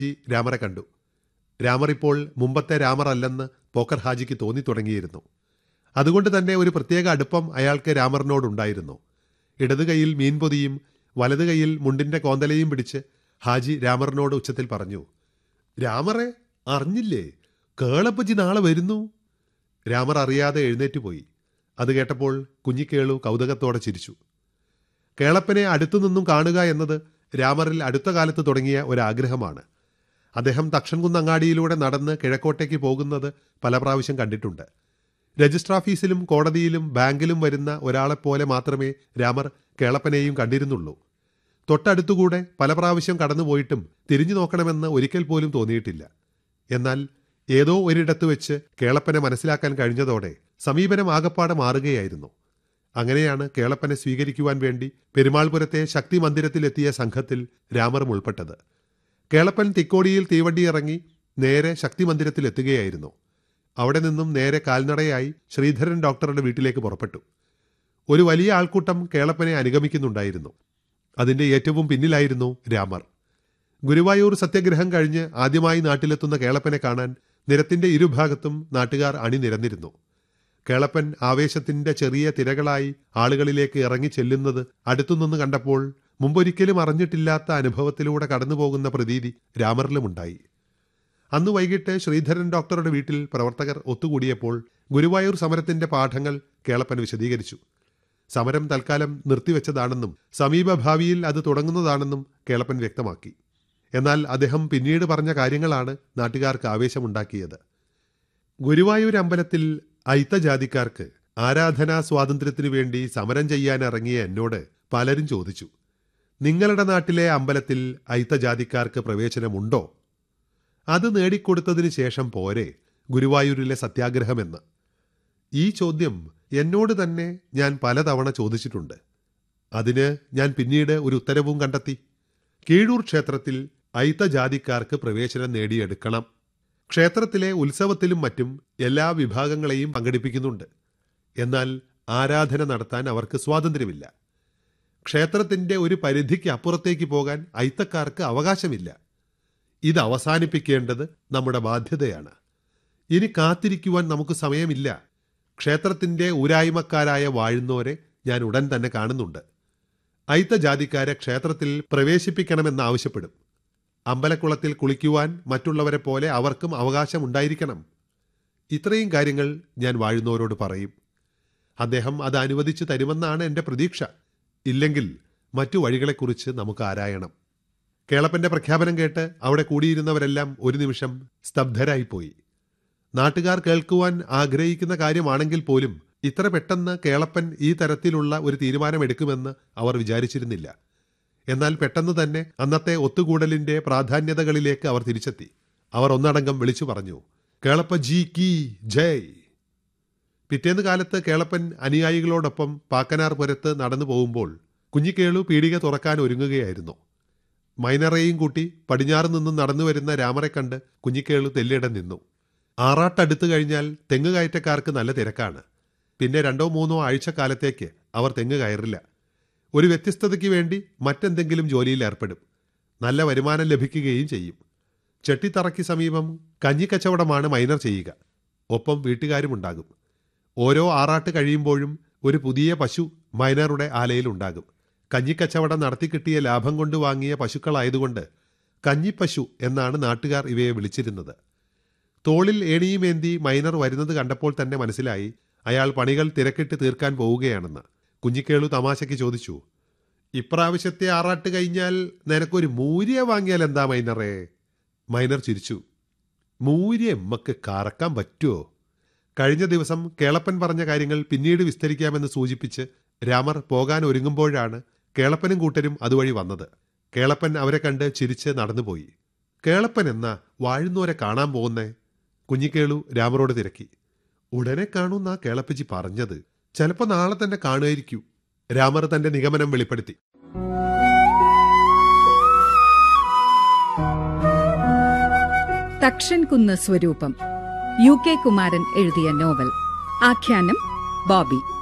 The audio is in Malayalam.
ഹാജി രാമറെ കണ്ടു രാമർ ഇപ്പോൾ മുമ്പത്തെ രാമർ അല്ലെന്ന് പോക്കർ ഹാജിക്ക് തോന്നി തുടങ്ങിയിരുന്നു അതുകൊണ്ട് തന്നെ ഒരു പ്രത്യേക അടുപ്പം അയാൾക്ക് രാമറിനോടുണ്ടായിരുന്നു ഇടതു കൈയിൽ മീൻപൊതിയും വലതു കൈയിൽ മുണ്ടിന്റെ കോന്തലയും പിടിച്ച് ഹാജി രാമറിനോട് ഉച്ചത്തിൽ പറഞ്ഞു രാമറെ അറിഞ്ഞില്ലേ കേളപ്പച്ചി നാളെ വരുന്നു രാമർ അറിയാതെ എഴുന്നേറ്റ് പോയി അത് കേട്ടപ്പോൾ കുഞ്ഞിക്കേളു കൗതുകത്തോടെ ചിരിച്ചു കേളപ്പനെ അടുത്തുനിന്നും കാണുക എന്നത് രാമറിൽ അടുത്ത കാലത്ത് തുടങ്ങിയ ഒരാഗ്രഹമാണ് അദ്ദേഹം തക്ഷൻകുന്ന് അങ്ങാടിയിലൂടെ നടന്ന് കിഴക്കോട്ടേക്ക് പോകുന്നത് പല പ്രാവശ്യം കണ്ടിട്ടുണ്ട് രജിസ്റ്റർ ഓഫീസിലും കോടതിയിലും ബാങ്കിലും വരുന്ന ഒരാളെപ്പോലെ മാത്രമേ രാമർ കേളപ്പനെയും കണ്ടിരുന്നുള്ളൂ തൊട്ടടുത്തുകൂടെ പല പ്രാവശ്യം കടന്നുപോയിട്ടും തിരിഞ്ഞു നോക്കണമെന്ന് ഒരിക്കൽ പോലും തോന്നിയിട്ടില്ല എന്നാൽ ഏതോ ഒരിടത്ത് വെച്ച് കേളപ്പനെ മനസ്സിലാക്കാൻ കഴിഞ്ഞതോടെ സമീപനം ആകപ്പാടെ മാറുകയായിരുന്നു അങ്ങനെയാണ് കേളപ്പനെ സ്വീകരിക്കുവാൻ വേണ്ടി പെരുമാൾപുരത്തെ ശക്തി മന്ദിരത്തിലെത്തിയ സംഘത്തിൽ രാമറും ഉൾപ്പെട്ടത് കേളപ്പൻ തിക്കോടിയിൽ തീവണ്ടി ഇറങ്ങി നേരെ ശക്തി മന്ദിരത്തിലെത്തുകയായിരുന്നു അവിടെ നിന്നും നേരെ കാൽനടയായി ശ്രീധരൻ ഡോക്ടറുടെ വീട്ടിലേക്ക് പുറപ്പെട്ടു ഒരു വലിയ ആൾക്കൂട്ടം കേളപ്പനെ അനുഗമിക്കുന്നുണ്ടായിരുന്നു അതിന്റെ ഏറ്റവും പിന്നിലായിരുന്നു രാമർ ഗുരുവായൂർ സത്യാഗ്രഹം കഴിഞ്ഞ് ആദ്യമായി നാട്ടിലെത്തുന്ന കേളപ്പനെ കാണാൻ നിരത്തിന്റെ ഇരുഭാഗത്തും നാട്ടുകാർ അണിനിരന്നിരുന്നു കേളപ്പൻ ആവേശത്തിന്റെ ചെറിയ തിരകളായി ആളുകളിലേക്ക് ഇറങ്ങി ചെല്ലുന്നത് അടുത്തുനിന്ന് കണ്ടപ്പോൾ മുമ്പൊരിക്കലും അറിഞ്ഞിട്ടില്ലാത്ത അനുഭവത്തിലൂടെ കടന്നുപോകുന്ന പ്രതീതി രാമറിലുമുണ്ടായി അന്ന് വൈകിട്ട് ശ്രീധരൻ ഡോക്ടറുടെ വീട്ടിൽ പ്രവർത്തകർ ഒത്തുകൂടിയപ്പോൾ ഗുരുവായൂർ സമരത്തിന്റെ പാഠങ്ങൾ കേളപ്പൻ വിശദീകരിച്ചു സമരം തൽക്കാലം നിർത്തിവെച്ചതാണെന്നും സമീപഭാവിയിൽ അത് തുടങ്ങുന്നതാണെന്നും കേളപ്പൻ വ്യക്തമാക്കി എന്നാൽ അദ്ദേഹം പിന്നീട് പറഞ്ഞ കാര്യങ്ങളാണ് നാട്ടുകാർക്ക് ആവേശമുണ്ടാക്കിയത് ഗുരുവായൂർ അമ്പലത്തിൽ അയിത്തജാതിക്കാർക്ക് ആരാധനാ സ്വാതന്ത്ര്യത്തിനു വേണ്ടി സമരം ചെയ്യാൻ ഇറങ്ങിയ എന്നോട് പലരും ചോദിച്ചു നിങ്ങളുടെ നാട്ടിലെ അമ്പലത്തിൽ അയിത്തജാതിക്കാർക്ക് പ്രവേശനമുണ്ടോ അത് നേടിക്കൊടുത്തതിന് ശേഷം പോരെ ഗുരുവായൂരിലെ സത്യാഗ്രഹമെന്ന് ഈ ചോദ്യം എന്നോട് തന്നെ ഞാൻ പലതവണ ചോദിച്ചിട്ടുണ്ട് അതിന് ഞാൻ പിന്നീട് ഒരു ഉത്തരവും കണ്ടെത്തി കീഴൂർ ക്ഷേത്രത്തിൽ അയിത്തജാതിക്കാർക്ക് പ്രവേശനം നേടിയെടുക്കണം ക്ഷേത്രത്തിലെ ഉത്സവത്തിലും മറ്റും എല്ലാ വിഭാഗങ്ങളെയും പങ്കെടുപ്പിക്കുന്നുണ്ട് എന്നാൽ ആരാധന നടത്താൻ അവർക്ക് സ്വാതന്ത്ര്യമില്ല ക്ഷേത്രത്തിന്റെ ഒരു പരിധിക്ക് അപ്പുറത്തേക്ക് പോകാൻ അയിത്തക്കാർക്ക് അവകാശമില്ല ഇത് അവസാനിപ്പിക്കേണ്ടത് നമ്മുടെ ബാധ്യതയാണ് ഇനി കാത്തിരിക്കുവാൻ നമുക്ക് സമയമില്ല ക്ഷേത്രത്തിന്റെ ഊരായ്മക്കാരായ വാഴുന്നോരെ ഞാൻ ഉടൻ തന്നെ കാണുന്നുണ്ട് അയിത്ത ജാതിക്കാരെ ക്ഷേത്രത്തിൽ പ്രവേശിപ്പിക്കണമെന്ന് ആവശ്യപ്പെടും അമ്പലക്കുളത്തിൽ കുളിക്കുവാൻ മറ്റുള്ളവരെ പോലെ അവർക്കും അവകാശമുണ്ടായിരിക്കണം ഇത്രയും കാര്യങ്ങൾ ഞാൻ വാഴുന്നവരോട് പറയും അദ്ദേഹം അത് അനുവദിച്ചു തരുമെന്നാണ് എൻ്റെ പ്രതീക്ഷ ഇല്ലെങ്കിൽ മറ്റു വഴികളെക്കുറിച്ച് നമുക്ക് ആരായണം കേളപ്പന്റെ പ്രഖ്യാപനം കേട്ട് അവിടെ കൂടിയിരുന്നവരെല്ലാം ഒരു നിമിഷം സ്തബ്ധരായിപ്പോയി നാട്ടുകാർ കേൾക്കുവാൻ ആഗ്രഹിക്കുന്ന കാര്യമാണെങ്കിൽ പോലും ഇത്ര പെട്ടെന്ന് കേളപ്പൻ ഈ തരത്തിലുള്ള ഒരു തീരുമാനമെടുക്കുമെന്ന് അവർ വിചാരിച്ചിരുന്നില്ല എന്നാൽ പെട്ടെന്ന് തന്നെ അന്നത്തെ ഒത്തുകൂടലിന്റെ പ്രാധാന്യതകളിലേക്ക് അവർ തിരിച്ചെത്തി അവർ ഒന്നടങ്കം വിളിച്ചു പറഞ്ഞു കേളപ്പ ജി കി ജയ് പിറ്റേന്ന് കാലത്ത് കേളപ്പൻ അനുയായികളോടൊപ്പം പാക്കനാർ പുരത്ത് നടന്നു പോകുമ്പോൾ കുഞ്ഞിക്കേളു പീടിക തുറക്കാൻ ഒരുങ്ങുകയായിരുന്നു മൈനറേയും കൂട്ടി പടിഞ്ഞാറ് നിന്നും നടന്നു വരുന്ന രാമറെ കണ്ട് കുഞ്ഞിക്കേളു തെല്ലിടം നിന്നു ആറാട്ടടുത്തു കഴിഞ്ഞാൽ തെങ്ങ് കയറ്റക്കാർക്ക് നല്ല തിരക്കാണ് പിന്നെ രണ്ടോ മൂന്നോ ആഴ്ചക്കാലത്തേക്ക് അവർ തെങ്ങ് കയറില്ല ഒരു വ്യത്യസ്തതയ്ക്ക് വേണ്ടി മറ്റെന്തെങ്കിലും ജോലിയിൽ ഏർപ്പെടും നല്ല വരുമാനം ലഭിക്കുകയും ചെയ്യും ചെട്ടിത്തറയ്ക്ക് സമീപം കഞ്ഞിക്കച്ചവടമാണ് മൈനർ ചെയ്യുക ഒപ്പം വീട്ടുകാരുമുണ്ടാകും ഓരോ ആറാട്ട് കഴിയുമ്പോഴും ഒരു പുതിയ പശു മൈനറുടെ ആലയിലുണ്ടാകും കഞ്ഞിക്കച്ചവടം നടത്തിക്കിട്ടിയ ലാഭം കൊണ്ട് വാങ്ങിയ പശുക്കളായതുകൊണ്ട് കഞ്ഞിപ്പശു എന്നാണ് നാട്ടുകാർ ഇവയെ വിളിച്ചിരുന്നത് തോളിൽ ഏണിയുമേന്തി മൈനർ വരുന്നത് കണ്ടപ്പോൾ തന്നെ മനസ്സിലായി അയാൾ പണികൾ തിരക്കിട്ട് തീർക്കാൻ പോവുകയാണെന്ന് കുഞ്ഞിക്കേളു തമാശയ്ക്ക് ചോദിച്ചു ഇപ്രാവശ്യത്തെ ആറാട്ട് കഴിഞ്ഞാൽ നിനക്കൊരു മൂര്യ വാങ്ങിയാൽ എന്താ മൈനറേ മൈനർ ചിരിച്ചു മൂര്യ എമ്മക്ക് കറക്കാൻ പറ്റുമോ കഴിഞ്ഞ ദിവസം കേളപ്പൻ പറഞ്ഞ കാര്യങ്ങൾ പിന്നീട് വിസ്തരിക്കാമെന്ന് സൂചിപ്പിച്ച് രാമർ പോകാൻ ഒരുങ്ങുമ്പോഴാണ് കേളപ്പനും കൂട്ടരും അതുവഴി വന്നത് കേളപ്പൻ അവരെ കണ്ട് ചിരിച്ച് നടന്നുപോയി കേളപ്പൻ എന്നാ വാഴുന്നോരെ കാണാൻ പോകുന്നേ കുഞ്ഞിക്കേളു രാമറോട് തിരക്കി ഉടനെ കാണുന്ന കേളപ്പച്ചി പറഞ്ഞത് ചിലപ്പോ നാളെ തന്നെ കാണുമായിരിക്കൂ രാമർ തന്റെ നിഗമനം വെളിപ്പെടുത്തി തക്ഷൻ കുന്ന് സ്വരൂപം യു കെ കുമാരൻ എഴുതിയ നോവൽ ആഖ്യാനം ബോബി